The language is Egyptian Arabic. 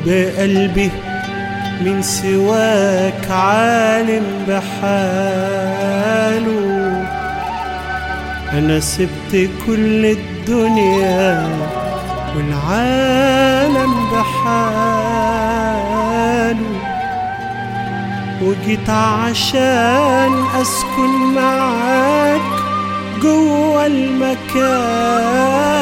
بقلبي من سواك عالم بحاله أنا سبت كل الدنيا والعالم بحاله وجيت عشان أسكن معاك جوا المكان